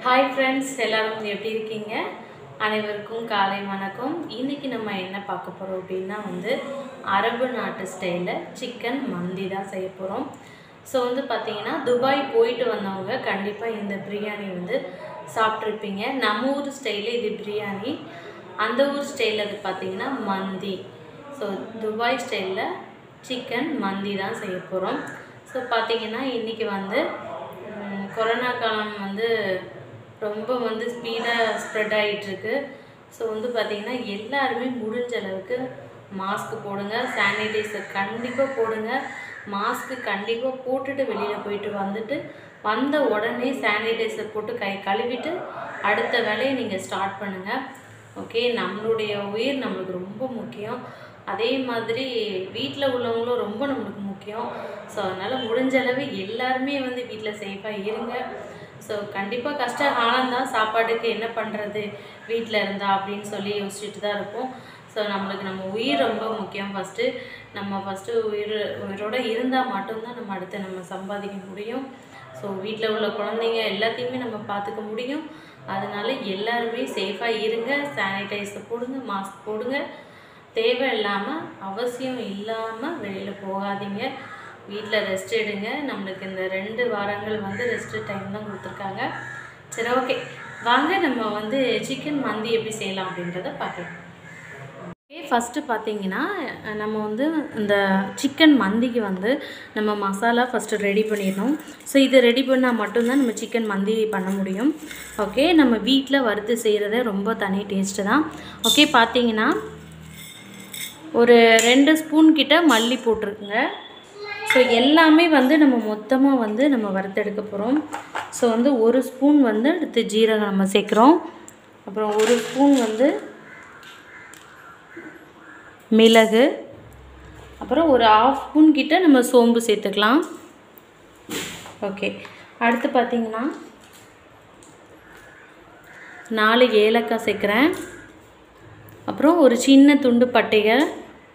hi friends எல்லாரும் எப்படி இருக்கீங்க அனைவருக்கும் காலை வணக்கம் இன்றைக்கி நம்ம என்ன பார்க்க போகிறோம் அப்படின்னா வந்து அரபு நாட்டு ஸ்டைலில் சிக்கன் மந்தி தான் செய்ய போகிறோம் ஸோ வந்து பார்த்தீங்கன்னா துபாய் போயிட்டு வந்தவங்க கண்டிப்பாக இந்த பிரியாணி வந்து சாப்பிட்ருப்பீங்க நம்ம ஊர் ஸ்டைலில் இது பிரியாணி அந்த ஊர் ஸ்டைலில் அது பார்த்தீங்கன்னா மந்தி ஸோ துபாய் ஸ்டைலில் சிக்கன் மந்தி தான் செய்ய போகிறோம் ஸோ பார்த்தீங்கன்னா இன்றைக்கி வந்து ம், கொரோனா காலம் வந்து ரொம்ப வந்து ஸ்பீடாக ஸ்ப்ரெட் ஆகிட்டுருக்கு ஸோ வந்து பார்த்திங்கன்னா எல்லாருமே முடிஞ்ச அளவுக்கு மாஸ்க் போடுங்க சானிடைசர் கண்டிப்பாக போடுங்க மாஸ்க்கு கண்டிப்பாக போட்டுட்டு வெளியில் போயிட்டு வந்துட்டு வந்த உடனே சானிடைசர் போட்டு கை கழுவிட்டு அடுத்த வேலையை நீங்கள் ஸ்டார்ட் பண்ணுங்கள் ஓகே நம்மளுடைய உயிர் நம்மளுக்கு ரொம்ப முக்கியம் அதே மாதிரி வீட்டில் உள்ளவங்களும் ரொம்ப நம்மளுக்கு முக்கியம் ஸோ அதனால் முடிஞ்ச அளவு எல்லாருமே வந்து வீட்டில் சேஃபாக இருங்க ஸோ கண்டிப்பாக கஷ்ட காலம்தான் சாப்பாடுக்கு என்ன பண்ணுறது வீட்டில் இருந்தா அப்படின்னு சொல்லி யோசிச்சுட்டு தான் இருப்போம் ஸோ நம்மளுக்கு நம்ம உயிர் ரொம்ப முக்கியம் ஃபஸ்ட்டு நம்ம ஃபஸ்ட்டு உயிர் உயிரோட இருந்தால் மட்டும்தான் நம்ம அடுத்து நம்ம சம்பாதிக்க முடியும் ஸோ வீட்டில் உள்ள குழந்தைங்க எல்லாத்தையுமே நம்ம பார்த்துக்க முடியும் அதனால எல்லாருமே சேஃபாக இருங்க சானிடைசர் போடுங்க மாஸ்க் போடுங்க தேவை இல்லாமல் அவசியம் இல்லாமல் வெளியில் போகாதீங்க வீட்டில் ரெஸ்ட் எடுங்க நம்மளுக்கு இந்த ரெண்டு வாரங்கள் வந்து ரெஸ்ட் டைம் தான் கொடுத்துருக்காங்க சரி ஓகே வாங்க நம்ம வந்து சிக்கன் மந்தி எப்படி செய்யலாம் அப்படின்றத பார்க்கலாம் ஓகே ஃபஸ்ட்டு பார்த்தீங்கன்னா அஹ் நம்ம வந்து இந்த சிக்கன் மந்திக்கு வந்து நம்ம மசாலா ஃபஸ்ட்டு ரெடி பண்ணிடணும் ஸோ இது ரெடி பண்ணால் மட்டும்தான் நம்ம சிக்கன் மந்தி பண்ண முடியும் ஓகே நம்ம வீட்டில் வறுத்து செய்கிறதே ரொம்ப தனி டேஸ்ட்டு தான் ஓகே பார்த்தீங்கன்னா ஒரு ரெண்டு ஸ்பூன் கிட்ட மல்லி போட்டிருக்குங்க ஸோ எல்லாமே வந்து நம்ம மொத்தமாக வந்து நம்ம வறுத்தெடுக்க போகிறோம் ஸோ வந்து ஒரு ஸ்பூன் வந்து அடுத்து ஜீரகம் நம்ம சேர்க்குறோம் அப்புறம் ஒரு ஸ்பூன் வந்து மிளகு அப்புறம் ஒரு ஆஃப் ஸ்பூன் கிட்ட நம்ம சோம்பு சேர்த்துக்கலாம் ஓகே அடுத்து பார்த்தீங்கன்னா நாலு ஏலக்காய் சேர்க்குறேன் அப்புறம் ஒரு சின்ன துண்டு பட்டைகள்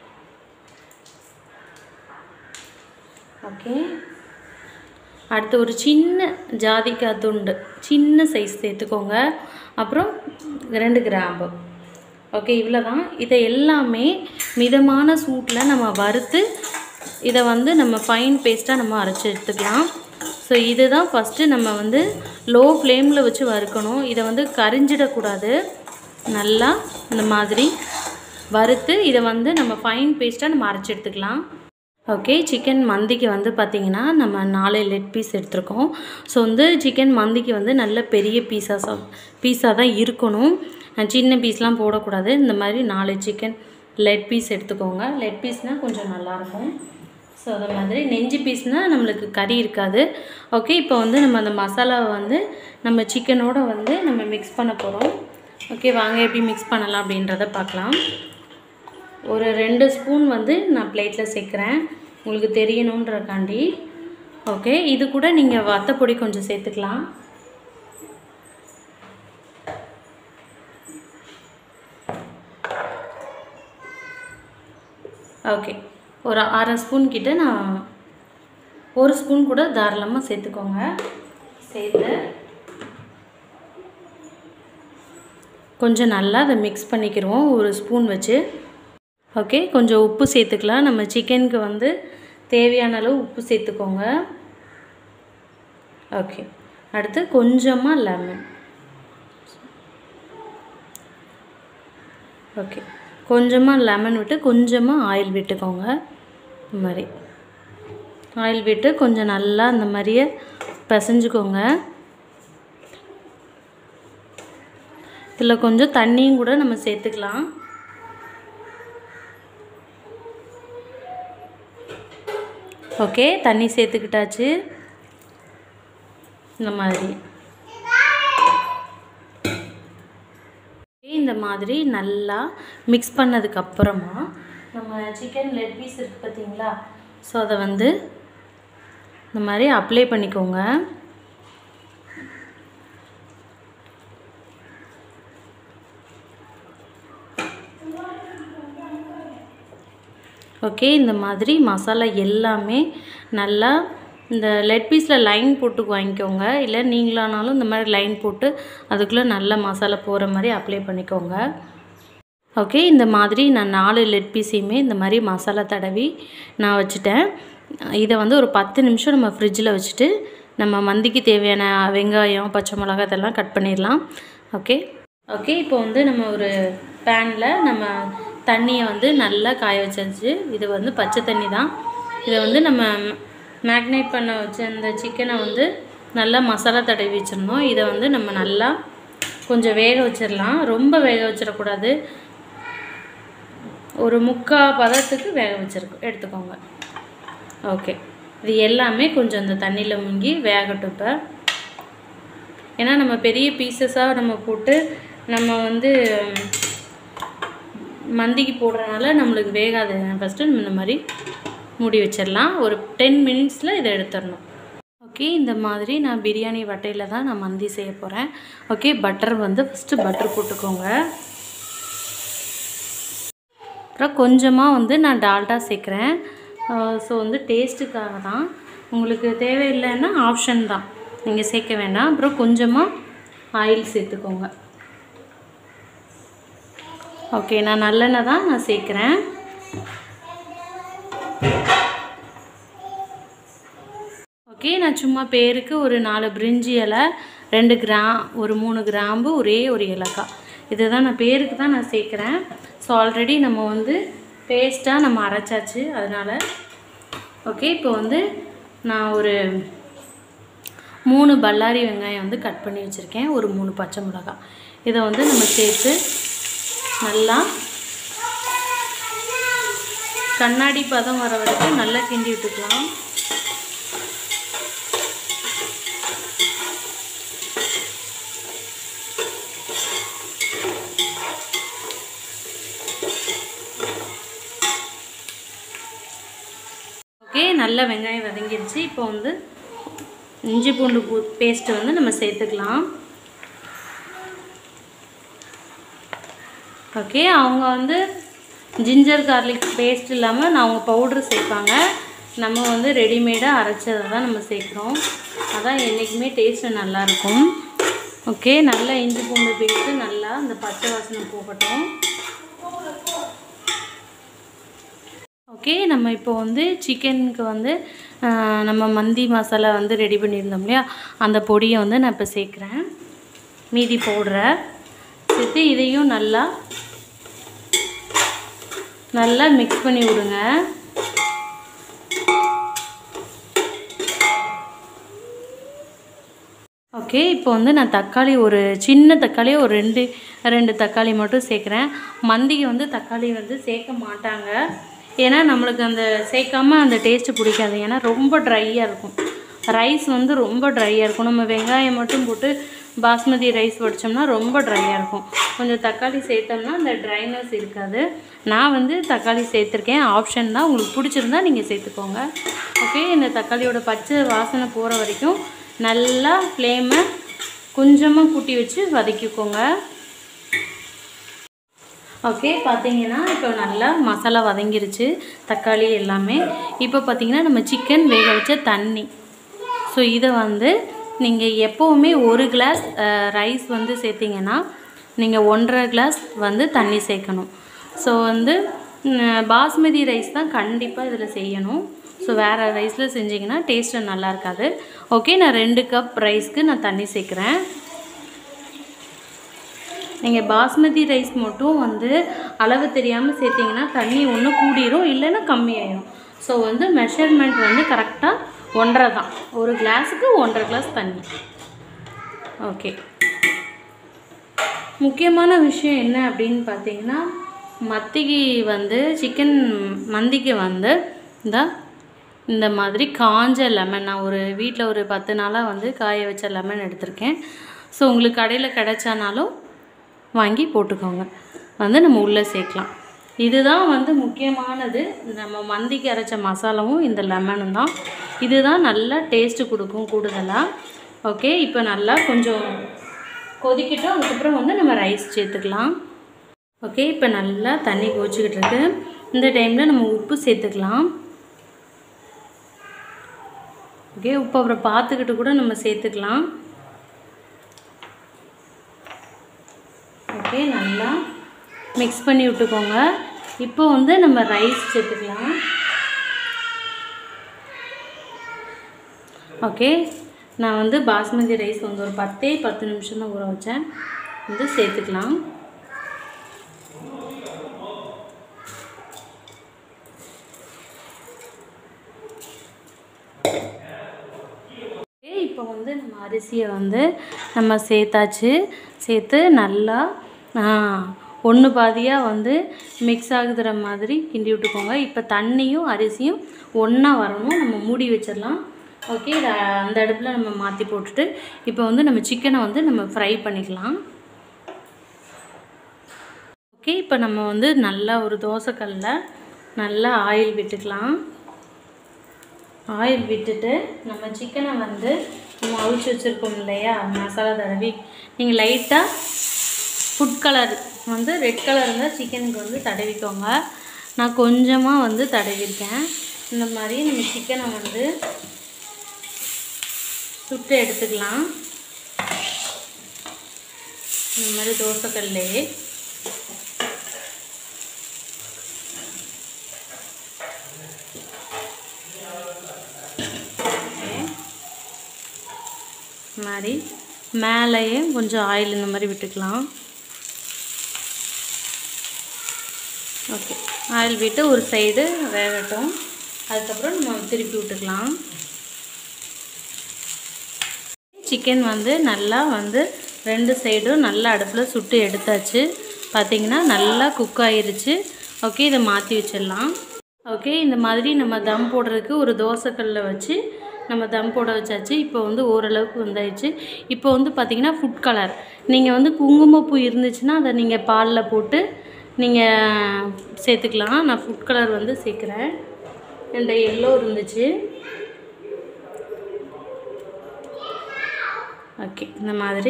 ஓகே அடுத்து ஒரு சின்ன ஜாதிக்காய் துண்டு சின்ன சைஸ் சேர்த்துக்கோங்க அப்புறம் ரெண்டு கிராம்பு ஓகே இவ்வளோ தான் இதை எல்லாமே மிதமான சூட்டில் நம்ம வறுத்து இதை வந்து நம்ம ஃபைன் பேஸ்ட்டாக நம்ம அரைச்சி எடுத்துக்கலாம் ஸோ இதுதான் ஃபஸ்ட்டு நம்ம வந்து லோ ஃப்ளேமில் வச்சு வறுக்கணும் இதை வந்து கரிஞ்சிடக்கூடாது நல்லா இந்த மாதிரி வறுத்து இதை வந்து நம்ம ஃபைன் பேஸ்ட்டாக நம்ம அரைச்சி எடுத்துக்கலாம் ஓகே சிக்கன் மந்திக்கு வந்து பார்த்திங்கன்னா நம்ம நாலு லெட் பீஸ் எடுத்திருக்கோம் ஸோ வந்து சிக்கன் மந்திக்கு வந்து நல்ல பெரிய பீஸாக பீஸாக தான் இருக்கணும் அஹ் சின்ன பீஸ்லாம் போடக்கூடாது இந்த மாதிரி நாலு சிக்கன் லெட் பீஸ் எடுத்துக்கோங்க லெட் பீஸ்னால் கொஞ்சம் நல்லாயிருக்கும் ஸோ அது மாதிரி நெஞ்சு பீஸ்னால் நம்மளுக்கு கறி இருக்காது ஓகே இப்போ வந்து நம்ம அந்த மசாலாவை வந்து நம்ம சிக்கனோட வந்து நம்ம மிக்ஸ் பண்ண போகிறோம் ஓகே வாங்க எப்படி மிக்ஸ் பண்ணலாம் அப்படின்றத பார்க்கலாம் ஒரு ரெண்டு ஸ்பூன் வந்து நான் பிளேட்டில் சேர்க்குறேன் உங்களுக்கு தெரியணுன்றக்காண்டி ஓகே இது கூட நீங்கள் வத்தப்பொடி கொஞ்சம் சேர்த்துக்கலாம் ஓகே ஒரு அரை ஸ்பூன் கிட்ட நான் ஒரு ஸ்பூன் கூட தாராளமாக சேர்த்துக்கோங்க சேர்த்து கொஞ்சம் நல்லா அதை மிக்ஸ் பண்ணிக்கிடுவோம் ஒரு ஸ்பூன் வச்சு ஓகே கொஞ்சம் உப்பு சேர்த்துக்கலாம் நம்ம சிக்கனுக்கு வந்து தேவையான அளவு உப்பு சேர்த்துக்கோங்க ஓகே அடுத்து கொஞ்சமாக லெமன் ஓகே கொஞ்சமாக லெமன் விட்டு கொஞ்சமாக ஆயில் விட்டுக்கோங்க இந்த மாதிரி ஆயில் விட்டு கொஞ்சம் நல்லா இந்த மாதிரியே பிசைஞ்சுக்கோங்க இதில் கொஞ்சம் தண்ணியும் கூட நம்ம சேர்த்துக்கலாம் ஓகே தண்ணி சேர்த்துக்கிட்டாச்சு இந்த மாதிரி இந்த மாதிரி நல்லா மிக்ஸ் பண்ணதுக்கப்புறமா நம்ம சிக்கன் லெட் பீஸ் இருக்குது பார்த்தீங்களா ஸோ அதை வந்து இந்த மாதிரி அப்ளை பண்ணிக்கோங்க ஓகே இந்த மாதிரி மசாலா எல்லாமே நல்லா இந்த லெட் பீஸில் லைன் போட்டு வாங்கிக்கோங்க இல்லை நீங்களானாலும் இந்த மாதிரி லைன் போட்டு அதுக்குள்ளே நல்ல மசாலா போகிற மாதிரி அப்ளை பண்ணிக்கோங்க ஓகே இந்த மாதிரி நான் நாலு லெட் பீஸையுமே இந்த மாதிரி மசாலா தடவி நான் வச்சுட்டேன் இதை வந்து ஒரு பத்து நிமிஷம் நம்ம ஃப்ரிட்ஜில் வச்சுட்டு நம்ம மந்திக்கு தேவையான வெங்காயம் பச்சை மிளகா இதெல்லாம் கட் பண்ணிடலாம் ஓகே ஓகே இப்போ வந்து நம்ம ஒரு பேனில் நம்ம தண்ணியை வந்து நல்லா காய வச்சாச்சு இது வந்து பச்சை தண்ணி தான் இதை வந்து நம்ம மேக்னேட் பண்ண வச்ச அந்த சிக்கனை வந்து நல்லா மசாலா தடவி வச்சிருந்தோம் இதை வந்து நம்ம நல்லா கொஞ்சம் வேக வச்சிடலாம் ரொம்ப வேக வச்சிடக்கூடாது ஒரு முக்கால் பதத்துக்கு வேக வச்சிருக்கு எடுத்துக்கோங்க ஓகே இது எல்லாமே கொஞ்சம் அந்த தண்ணியில் முங்கி வேகட்டும் இப்போ ஏன்னா நம்ம பெரிய பீசஸாக நம்ம போட்டு நம்ம வந்து மந்திக்கு போடுறதுனால நம்மளுக்கு வேகாது ஃபஸ்ட்டு இந்த மாதிரி மூடி வச்சிடலாம் ஒரு டென் மினிட்ஸில் இதை எடுத்துடணும் ஓகே இந்த மாதிரி நான் பிரியாணி வட்டையில் தான் நான் மந்தி செய்ய போகிறேன் ஓகே பட்டர் வந்து ஃபஸ்ட்டு பட்டர் போட்டுக்கோங்க அப்புறம் கொஞ்சமாக வந்து நான் டால்டா சேர்க்குறேன் ஸோ வந்து டேஸ்ட்டுக்காக தான் உங்களுக்கு தேவையில்லைன்னா ஆப்ஷன் தான் நீங்கள் சேர்க்க வேண்டாம் அப்புறம் கொஞ்சமாக ஆயில் சேர்த்துக்கோங்க ஓகே நான் நல்லெண்ணெய் தான் நான் சேர்க்குறேன் ஓகே நான் சும்மா பேருக்கு ஒரு நாலு பிரிஞ்சி இலை ரெண்டு கிரா ஒரு மூணு கிராம்பு ஒரே ஒரு ஏலக்காய் இதுதான் நான் பேருக்கு தான் நான் சேர்க்குறேன் ஸோ ஆல்ரெடி நம்ம வந்து பேஸ்ட்டாக நம்ம அரைச்சாச்சு அதனால் ஓகே இப்போ வந்து நான் ஒரு மூணு பல்லாரி வெங்காயம் வந்து கட் பண்ணி வச்சுருக்கேன் ஒரு மூணு பச்சை மிளகாய் இதை வந்து நம்ம சேர்த்து நல்லா கண்ணாடி பதம் வர வரைக்கும் நல்லா கிண்டி விட்டுக்கலாம் ஓகே நல்ல வெங்காயம் வதங்கிடுச்சு இப்போ வந்து இஞ்சி பூண்டு பூ பேஸ்ட்டு வந்து நம்ம சேர்த்துக்கலாம் ஓகே அவங்க வந்து ஜிஞ்சர் கார்லிக் பேஸ்ட் இல்லாமல் நான் அவங்க பவுட்ரு சேர்ப்பாங்க நம்ம வந்து ரெடிமேடாக அரைச்சதை தான் நம்ம சேர்க்குறோம் அதான் என்றைக்குமே டேஸ்ட்டு நல்லாயிருக்கும் ஓகே நல்லா இஞ்சி பூண்டு பேஸ்ட்டு நல்லா இந்த பச்சை வாசனை போகட்டும் ஓகே நம்ம இப்போ வந்து சிக்கனுக்கு வந்து ஆஹ், நம்ம மந்தி மசாலா வந்து ரெடி பண்ணியிருந்தோம் இல்லையா அந்த பொடியை வந்து நான் இப்போ சேர்க்குறேன் மீதி பவுடரை சேர்த்து இதையும் நல்லா நல்லா மிக்ஸ் பண்ணி விடுங்க ஓகே இப்போ வந்து நான் தக்காளி ஒரு சின்ன தக்காளி ஒரு ரெண்டு ரெண்டு தக்காளி மட்டும் சேர்க்குறேன் மந்திக்கு வந்து தக்காளி வந்து சேர்க்க மாட்டாங்க ஏன்னா நம்மளுக்கு அந்த சேர்க்காம அந்த டேஸ்ட்டு பிடிக்காது ஏன்னா ரொம்ப ட்ரையாக இருக்கும் ரைஸ் வந்து ரொம்ப ட்ரையாக இருக்கும் நம்ம வெங்காயம் மட்டும் போட்டு பாஸ்மதி ரைஸ் வடித்தோம்னா ரொம்ப ட்ரையாக இருக்கும் கொஞ்சம் தக்காளி சேர்த்தோம்னா அந்த ட்ரைனஸ் இருக்காது நான் வந்து தக்காளி சேர்த்துருக்கேன் ஆப்ஷன் தான் உங்களுக்கு பிடிச்சிருந்தா நீங்கள் சேர்த்துக்கோங்க ஓகே இந்த தக்காளியோட பச்சை வாசனை போகிற வரைக்கும் நல்லா ஃப்ளேமை கொஞ்சமாக கூட்டி வச்சு வதக்கிக்கோங்க ஓகே பார்த்தீங்கன்னா இப்போ நல்லா மசாலா வதங்கிருச்சு தக்காளி எல்லாமே இப்போ பார்த்தீங்கன்னா நம்ம சிக்கன் வேக வச்ச தண்ணி ஸோ இதை வந்து நீங்கள் எப்போவுமே ஒரு கிளாஸ் ரைஸ் வந்து சேர்த்திங்கன்னா நீங்கள் ஒன்றரை கிளாஸ் வந்து தண்ணி சேர்க்கணும் ஸோ வந்து ம், பாஸ்மதி ரைஸ் தான் கண்டிப்பாக இதில் செய்யணும் ஸோ வேறு ரைஸில் செஞ்சிங்கன்னா டேஸ்ட்டு நல்லா இருக்காது ஓகே நான் ரெண்டு கப் ரைஸ்க்கு நான் தண்ணி சேர்க்குறேன் நீங்கள் பாஸ்மதி ரைஸ் மட்டும் வந்து அளவு தெரியாமல் சேர்த்திங்கன்னா தண்ணி ஒன்று கூடிரும் இல்லைன்னா கம்மியாயிடும் ஸோ வந்து மெஷர்மெண்ட் வந்து கரெக்டாக ஒன்றரை தான் ஒரு கிளாஸுக்கு ஒன்றரை கிளாஸ் தண்ணி ஓகே முக்கியமான விஷயம் என்ன அப்படின்னு பார்த்தீங்கன்னா மத்திக்கு வந்து சிக்கன் மந்திக்கு வந்து இந்த இந்த மாதிரி காஞ்ச லெமன் நான் ஒரு வீட்டில் ஒரு பத்து நாளாக வந்து காய வச்ச லெமன் எடுத்திருக்கேன் ஸோ உங்களுக்கு கடையில் கிடைச்சானாலும் வாங்கி போட்டுக்கோங்க வந்து நம்ம உள்ளே சேர்க்கலாம் இதுதான் வந்து முக்கியமானது நம்ம மந்திக்கு அரைச்ச மசாலாவும் இந்த லெமனும் தான் இதுதான் நல்லா டேஸ்ட்டு கொடுக்கும் கூடுதலாக ஓகே இப்போ நல்லா கொஞ்சம் கொதிக்கட்டும் அதுக்கப்புறம் வந்து நம்ம ரைஸ் சேர்த்துக்கலாம் ஓகே இப்போ நல்லா தண்ணி கொதிச்சுக்கிட்டு இருக்கு இந்த டைமில் நம்ம உப்பு சேர்த்துக்கலாம் ஓகே உப்பு அப்புறம் பார்த்துக்கிட்டு கூட நம்ம சேர்த்துக்கலாம் ஓகே நல்லா மிக்ஸ் பண்ணி விட்டுக்கோங்க இப்போ வந்து நம்ம ரைஸ் சேர்த்துக்கலாம் ஓகே நான் வந்து பாஸ்மதி ரைஸ் வந்து ஒரு பத்தே பத்து நிமிஷம் தான் ஊற வச்சேன் வந்து சேர்த்துக்கலாம் இப்போ வந்து நம்ம அரிசியை வந்து நம்ம சேர்த்தாச்சு சேர்த்து நல்லா ஒன்று பாதியாக வந்து மிக்ஸ் ஆகுதுற மாதிரி கிண்டி விட்டுக்கோங்க இப்போ தண்ணியும் அரிசியும் ஒன்றா வரணும் நம்ம மூடி வச்சிடலாம் ஓகே இதை அந்த அடுப்பில் நம்ம மாற்றி போட்டுட்டு இப்போ வந்து நம்ம சிக்கனை வந்து நம்ம ஃப்ரை பண்ணிக்கலாம் ஓகே இப்போ நம்ம வந்து நல்லா ஒரு தோசைக்கல்ல நல்லா ஆயில் விட்டுக்கலாம் ஆயில் விட்டுட்டு நம்ம சிக்கனை வந்து நம்ம அவிச்சு வச்சுருக்கோம் இல்லையா மசாலா தடவி நீங்கள் லைட்டாக ஃபுட் கலர் வந்து ரெட் கலர் இருந்தால் சிக்கனுக்கு வந்து தடவிக்கோங்க நான் கொஞ்சமாக வந்து தடவிருக்கேன் இந்த மாதிரி நம்ம சிக்கனை வந்து சுட்டு எடுத்துக்கலாம் இந்த மாதிரி தோசைக்கல்லையே மாதிரி மேலேயே கொஞ்சம் ஆயில் இந்த மாதிரி விட்டுக்கலாம் ஓகே ஆயில் விட்டு ஒரு சைடு வேகட்டும் அதுக்கப்புறம் நம்ம திருப்பி விட்டுக்கலாம் சிக்கன் வந்து நல்லா வந்து ரெண்டு சைடும் நல்லா அடுப்பில் சுட்டு எடுத்தாச்சு பார்த்திங்கன்னா நல்லா குக் ஆயிருச்சு ஓகே இதை மாற்றி வச்சிடலாம் ஓகே இந்த மாதிரி நம்ம தம் போடுறதுக்கு ஒரு தோசைக்கல்ல வச்சு நம்ம தம் போட வச்சாச்சு இப்போ வந்து ஓரளவுக்கு வந்தாயிடுச்சு இப்போ வந்து பார்த்திங்கன்னா ஃபுட் கலர் நீங்கள் வந்து குங்குமப்பூ இருந்துச்சுன்னா அதை நீங்கள் பாலில் போட்டு நீங்கள் சேர்த்துக்கலாம் நான் ஃபுட் கலர் வந்து சேர்க்குறேன் இந்த எல்லோ இருந்துச்சு ஓகே இந்த மாதிரி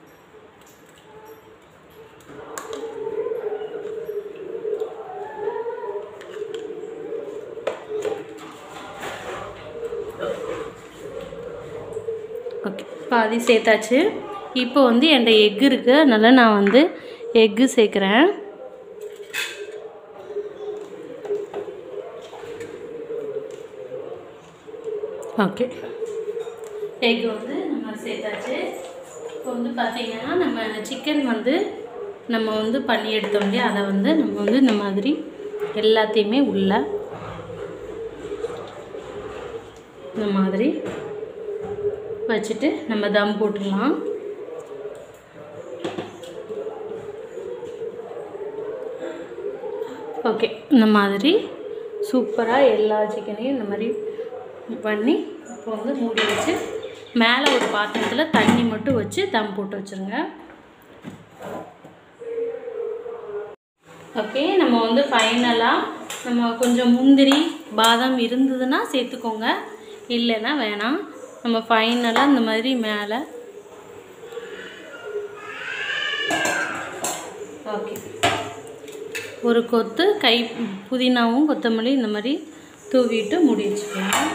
ஓகே பாதி சேர்த்தாச்சு இப்போ வந்து என்கிட்ட எக் இருக்குது அதனால் நான் வந்து எக்கு சேர்க்குறேன் ஓகே எக் வந்து நம்ம சேர்த்தாச்சு இப்போ வந்து பார்த்திங்கன்னா நம்ம சிக்கன் வந்து நம்ம வந்து பண்ணி எடுத்தோம் இல்லையா அதை வந்து நம்ம வந்து இந்த மாதிரி எல்லாத்தையுமே உள்ள இந்த மாதிரி வச்சுட்டு நம்ம தம் போட்டுடலாம் ஓகே இந்த மாதிரி சூப்பராக எல்லா சிக்கனையும் இந்த மாதிரி பண்ணி இப்போ வந்து மூடி வச்சு மேலே ஒரு பாத்திரத்தில் தண்ணி மட்டும் வச்சு தம் போட்டு வச்சுருங்க ஓகே நம்ம வந்து ஃபைனலாக நம்ம கொஞ்சம் முந்திரி பாதாம் இருந்ததுன்னா சேர்த்துக்கோங்க இல்லைன்னா வேணாம் நம்ம ஃபைனலாக இந்த மாதிரி மேலே ஓகே ஒரு கொத்து கை புதினாவும் கொத்தமல்லி இந்த மாதிரி தூவிட்டு மூடி வச்சுக்கலாம்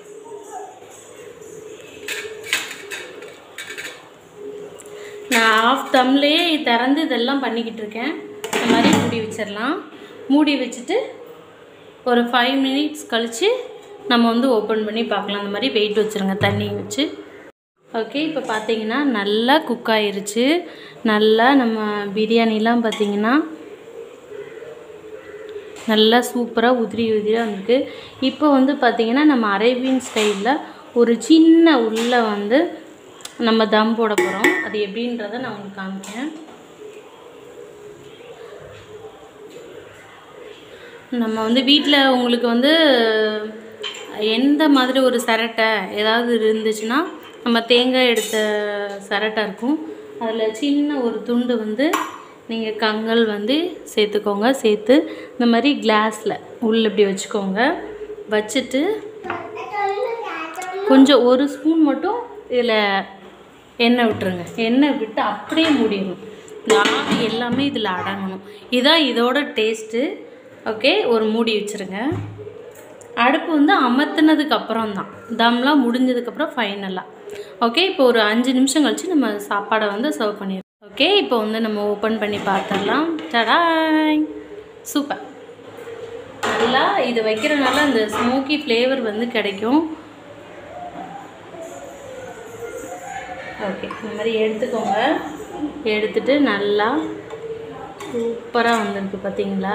நான் ஆஃப் தம்லேயே திறந்து இதெல்லாம் பண்ணிக்கிட்டு இருக்கேன் இந்த மாதிரி மூடி வச்சிடலாம் மூடி வச்சுட்டு ஒரு ஃபைவ் மினிட்ஸ் கழித்து நம்ம வந்து ஓப்பன் பண்ணி பார்க்கலாம் அந்த மாதிரி வெயிட் வச்சுருங்க தண்ணி வச்சு ஓகே இப்போ பார்த்தீங்கன்னா நல்லா குக் ஆயிருச்சு நல்லா நம்ம பிரியாணிலாம் பார்த்தீங்கன்னா நல்லா சூப்பராக உதிரி உதிரியாக வந்திருக்கு இப்போ வந்து பார்த்திங்கன்னா நம்ம அரேபியன் ஸ்டைலில் ஒரு சின்ன உள்ள வந்து நம்ம தம் போட போகிறோம் அது எப்படின்றத நான் உங்களுக்கு காமிக்கிறேன் நம்ம வந்து வீட்டில் உங்களுக்கு வந்து எந்த மாதிரி ஒரு சரட்டை ஏதாவது இருந்துச்சுன்னா நம்ம தேங்காய் எடுத்த சரட்டை இருக்கும் அதில் சின்ன ஒரு துண்டு வந்து நீங்கள் கங்கல் வந்து சேர்த்துக்கோங்க சேர்த்து இந்த மாதிரி கிளாஸில் உள்ள இப்படி வச்சுக்கோங்க வச்சுட்டு கொஞ்சம் ஒரு ஸ்பூன் மட்டும் இதில் எண்ணெய் விட்டுருங்க எண்ணெய் விட்டு அப்படியே மூடிடணும் இந்த ஆவி எல்லாமே இதில் அடங்கணும் இதுதான் இதோட டேஸ்ட்டு ஓகே ஒரு மூடி வச்சுருங்க அடுப்பு வந்து அமர்த்தினதுக்கு அப்புறம் தான் தம்லாம் முடிஞ்சதுக்கப்புறம் ஃபைனலாக ஓகே இப்போ ஒரு அஞ்சு நிமிஷம் கழிச்சு நம்ம சாப்பாடை வந்து சர்வ் பண்ணிடுறோம் ஓகே இப்போ வந்து நம்ம ஓப்பன் பண்ணி பார்த்துடலாம் டடாய் சூப்பர் நல்லா இது வைக்கிறனால அந்த ஸ்மோக்கி ஃப்ளேவர் வந்து கிடைக்கும் ஓகே இந்த மாதிரி எடுத்துக்கோங்க எடுத்துட்டு நல்லா சூப்பராக வந்திருக்கு பார்த்தீங்களா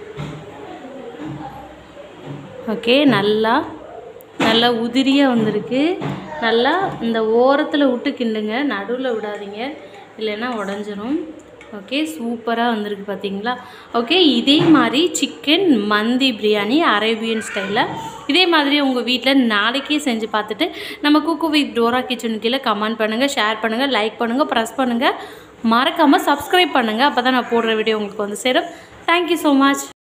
ஓகே நல்லா நல்லா உதிரியாக வந்திருக்கு நல்லா இந்த ஓரத்தில் விட்டு கிண்டுங்க நடுவில் விடாதீங்க இல்லைன்னா உடஞ்சிரும் ஓகே சூப்பராக வந்திருக்கு பார்த்தீங்களா ஓகே இதே மாதிரி சிக்கன் மந்தி பிரியாணி அரேபியன் ஸ்டைலில் இதே மாதிரி உங்கள் வீட்டில் நாளைக்கே செஞ்சு பார்த்துட்டு நம்ம குக்கு வித் டோரா கிச்சன் கீழே கமெண்ட் பண்ணுங்கள் ஷேர் பண்ணுங்கள் லைக் பண்ணுங்கள் ப்ரெஸ் பண்ணுங்கள் மறக்காமல் சப்ஸ்கிரைப் பண்ணுங்கள் அப்போ தான் நான் போடுற வீடியோ உங்களுக்கு வந்து சேரும் தேங்க்யூ ஸோ மச்